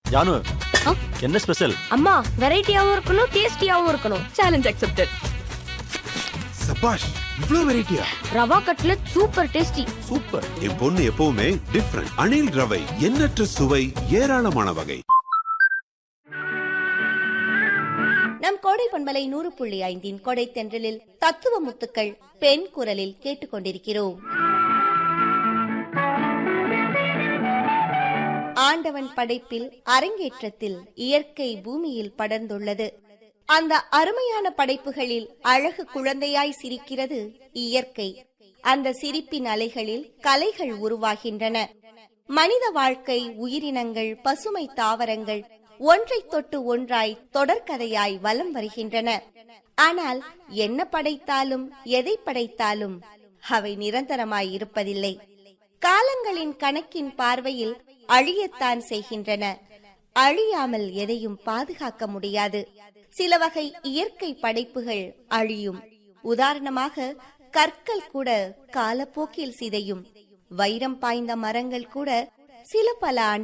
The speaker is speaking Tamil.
ஜானு ஆ? என்ன ஸ்பெஷல் அம்மா வெரைட்டியாவும் இருக்கணும் டேஸ்டியாவும் இருக்கணும் சேலஞ்ச் அக்செப்டட் சபாஷ் இவ்ளோ வெரைட்டியா rava cutlet super tasty super என் பொண்ணு எப்பவுமே டிஃப்ரெண்ட் அணில் ரவை எண்ணற்ற சுவை ஏராளமான வகை நம் கோடை பண்பலை நூறு புள்ளி ஐந்தின் கொடை தென்றலில் தத்துவ முத்துக்கள் பெண் குரலில் கேட்டுக்கொண்டிருக்கிறோம் ஆண்டவன் படைப்பில் அரங்கேற்றத்தில் இயற்கை பூமியில் படர்ந்துள்ளது அந்த அருமையான படைப்புகளில் அழகு குழந்தையாய் சிரிக்கிறது இயற்கை அந்த சிரிப்பின் அலைகளில் கலைகள் உருவாகின்றன மனித வாழ்க்கை உயிரினங்கள் பசுமை தாவரங்கள் ஒன்றைத் தொட்டு ஒன்றாய் தொடர்கதையாய் வலம் வருகின்றன ஆனால் என்ன படைத்தாலும் எதை படைத்தாலும் அவை நிரந்தரமாய் இருப்பதில்லை காலங்களின் கணக்கின் பார்வையில் அழியத்தான் செய்கின்றன அழியாமல் எதையும் பாதுகாக்க முடியாது சில வகை இயற்கை படைப்புகள் அழியும் உதாரணமாக கற்கள் கூட காலப்போக்கில் சிதையும் வைரம் பாய்ந்த மரங்கள் கூட சில பல ஆண்டு